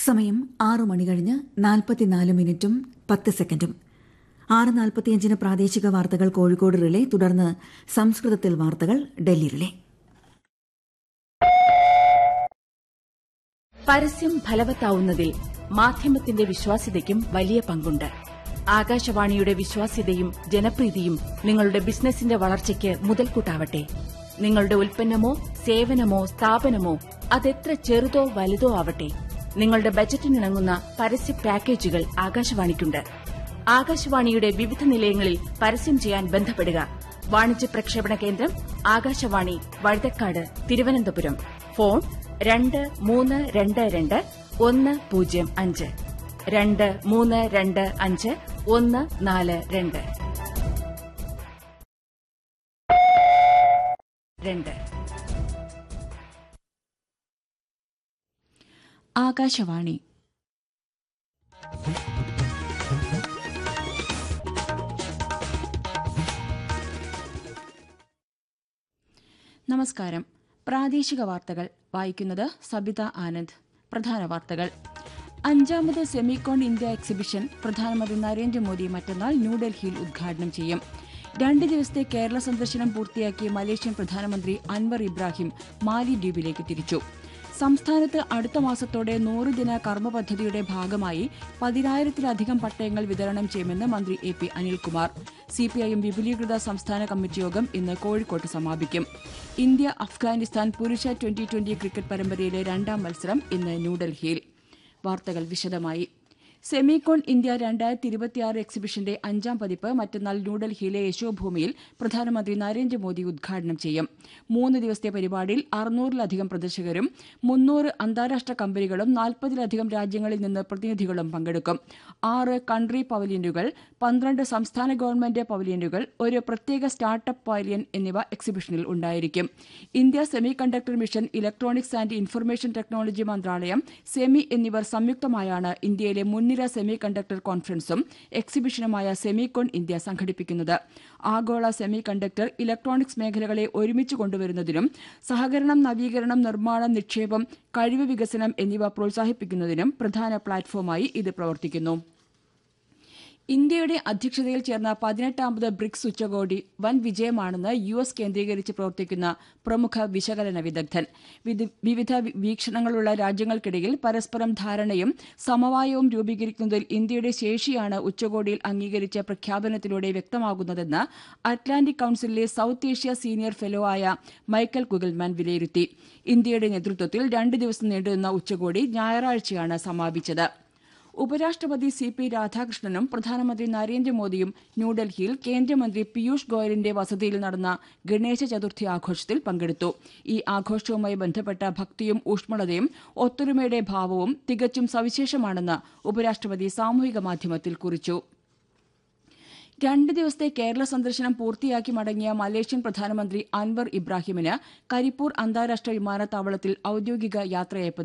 സമയം ആറു മണി കഴിഞ്ഞ് നാൽപ്പത്തിനാല് മിനിറ്റും പത്ത് സെക്കൻഡും ആറ് നാൽപ്പത്തിയഞ്ചിന് പ്രാദേശിക വാർത്തകൾ കോഴിക്കോട് റിലേ തുടർന്ന് സംസ്കൃതത്തിൽ വാർത്തകൾ ഡൽഹി റിലേ പരസ്യം ഫലവത്താവുന്നതിൽ മാധ്യമത്തിന്റെ വിശ്വാസ്യതയ്ക്കും വലിയ പങ്കുണ്ട് ആകാശവാണിയുടെ വിശ്വാസ്യതയും ജനപ്രീതിയും നിങ്ങളുടെ ബിസിനസിന്റെ വളർച്ചയ്ക്ക് മുതൽക്കൂട്ടാവട്ടെ നിങ്ങളുടെ ഉൽപ്പന്നമോ സേവനമോ സ്ഥാപനമോ അതെത്ര ചെറുതോ വലുതോ ആവട്ടെ നിങ്ങളുടെ ബജറ്റിനിണങ്ങുന്ന പരസ്യ പാക്കേജുകൾ ആകാശവാണിക്കുണ്ട് ആകാശവാണിയുടെ വിവിധ നിലയങ്ങളിൽ പരസ്യം ചെയ്യാൻ ബന്ധപ്പെടുക വാണിജ്യ പ്രക്ഷേപണ കേന്ദ്രം ആകാശവാണി വഴുതക്കാട് തിരുവനന്തപുരം ഫോൺ രണ്ട് മൂന്ന് രണ്ട് രണ്ട് ഒന്ന് പൂജ്യം അഞ്ച് രണ്ട് മൂന്ന് രണ്ട് അഞ്ച് ഒന്ന് നാല് രണ്ട് രണ്ട് ആകാശവാണി നമസ്കാരം പ്രാദേശിക വാർത്തകൾ വായിക്കുന്നത് സബിത ആനന്ദ് പ്രധാന വാർത്തകൾ അഞ്ചാമത് സെമികോൺ ഇന്ത്യ എക്സിബിഷൻ പ്രധാനമന്ത്രി നരേന്ദ്രമോദി മറ്റന്നാൾ ന്യൂഡൽഹിയിൽ ഉദ്ഘാടനം ചെയ്യും രണ്ട് ദിവസത്തെ കേരള സന്ദർശനം പൂർത്തിയാക്കി മലേഷ്യൻ പ്രധാനമന്ത്രി അൻവർ ഇബ്രാഹിം മാലി ദ്വീപിലേക്ക് തിരിച്ചു സംസ്ഥാനത്ത് അടുത്ത മാസത്തോടെ നൂറ് ദിന കർമ്മ പദ്ധതിയുടെ ഭാഗമായി പതിനായിരത്തിലധികം പട്ടയങ്ങൾ വിതരണം ചെയ്യുമെന്ന് മന്ത്രി എ പി അനിൽകുമാർ സിപിഐഎം വിപുലീകൃത സംസ്ഥാന കമ്മിറ്റി യോഗം ഇന്ന് കോഴിക്കോട്ട് സമാപിക്കും ഇന്ത്യ അഫ്ഗാനിസ്ഥാൻ പുരുഷ ട്വന്റി ട്വന്റി ക്രിക്കറ്റ് പരമ്പരയിലെ രണ്ടാം മത്സരം ഇന്ന് ന്യൂഡൽഹിയിൽ വാർത്തകൾ വിശദമായി സെമികോൺ ഇന്ത്യ രണ്ടായിരത്തി ഇരുപത്തിയാറ് എക്സിബിഷന്റെ അഞ്ചാം പതിപ്പ് മറ്റന്നാൾ ന്യൂഡൽഹിയിലെ യശോഭൂമിയിൽ പ്രധാനമന്ത്രി നരേന്ദ്രമോദി ഉദ്ഘാടനം ചെയ്യും മൂന്ന് ദിവസത്തെ പരിപാടിയിൽ അറുന്നൂറിലധികം പ്രദർശകരും മുന്നൂറ് അന്താരാഷ്ട്ര കമ്പനികളും നാൽപ്പതിലധികം രാജ്യങ്ങളിൽ നിന്ന് പ്രതിനിധികളും പങ്കെടുക്കും ആറ് കൺട്രി പവലിയനുകൾ പന്ത്രണ്ട് സംസ്ഥാന ഗവൺമെന്റ് പവലിയനുകൾ ഒരു പ്രത്യേക സ്റ്റാർട്ടപ്പ് പവലിയൻ എന്നിവ എക്സിബിഷനിൽ ഉണ്ടായിരിക്കും India semiconductor mission electronics and information technology മന്ത്രാലയം സെമി എന്നിവർ സംയുക്തമായാണ് ഇന്ത്യയിലെ മുൻനിര സെമി കണ്ടക്ടർ കോൺഫറൻസും എക്സിബിഷനുമായ സെമികോൺ ഇന്ത്യ സംഘടിപ്പിക്കുന്നത് ആഗോള സെമി കണ്ടക്ടർ ഇലക്ട്രോണിക്സ് മേഖലകളെ ഒരുമിച്ച് കൊണ്ടുവരുന്നതിനും സഹകരണം നവീകരണം നിർമ്മാണം നിക്ഷേപം കഴിവ് വികസനം എന്നിവ പ്രോത്സാഹിപ്പിക്കുന്നതിനും പ്രധാന പ്ലാറ്റ്ഫോമായി ഇത് പ്രവർത്തിക്കുന്നു ഇന്ത്യയുടെ അധ്യക്ഷതയിൽ ചേർന്ന പതിനെട്ടാമത് ബ്രിക്സ് ഉച്ചകോടി വൻ വിജയമാണെന്ന് യു എസ് കേന്ദ്രീകരിച്ച് പ്രവർത്തിക്കുന്ന പ്രമുഖ വിശകലന വിദഗ്ധൻ വിവിധ വീക്ഷണങ്ങളുള്ള രാജ്യങ്ങൾക്കിടയിൽ പരസ്പരം ധാരണയും സമവായവും രൂപീകരിക്കുന്നതിൽ ഇന്ത്യയുടെ ശേഷിയാണ് ഉച്ചകോടിയിൽ അംഗീകരിച്ച പ്രഖ്യാപനത്തിലൂടെ വ്യക്തമാകുന്നതെന്ന് അറ്റ്ലാന്റിക് കൌൺസിലിലെ സൌത്ത് ഏഷ്യ സീനിയർ ഫെലോ ആയ മൈക്കൽ കുഗൽമാൻ വിലയിരുത്തി ഇന്ത്യയുടെ നേതൃത്വത്തിൽ രണ്ട് ദിവസം നീണ്ടുനിന്ന ഉച്ചകോടി ഞായറാഴ്ചയാണ് സമാപിച്ചത് ഉപരാഷ്ട്രപതി സി പി രാധാകൃഷ്ണനും പ്രധാനമന്ത്രി നരേന്ദ്രമോദിയും ന്യൂഡൽഹിയിൽ കേന്ദ്രമന്ത്രി പീയൂഷ് ഗോയലിന്റെ വസതിയിൽ നടന്ന ഗണേശ ചതുർത്ഥി ആഘോഷത്തിൽ പങ്കെടുത്തു ഈ ആഘോഷവുമായി ബന്ധപ്പെട്ട ഭക്തിയും ഊഷ്മളതയും ഒത്തൊരുമയുടെ ഭാവവും തികച്ചും സവിശേഷമാണെന്ന് ഉപരാഷ്ട്രപതി സാമൂഹിക മാധ്യമത്തിൽ കുറിച്ചു രണ്ട് ദിവസത്തെ കേരള സന്ദർശനം പൂർത്തിയാക്കി മടങ്ങിയ മലേഷ്യൻ പ്രധാനമന്ത്രി അൻവർ ഇബ്രാഹിമിന് കരിപ്പൂർ അന്താരാഷ്ട്ര വിമാനത്താവളത്തിൽ ഔദ്യോഗിക യാത്രയയപ്പ്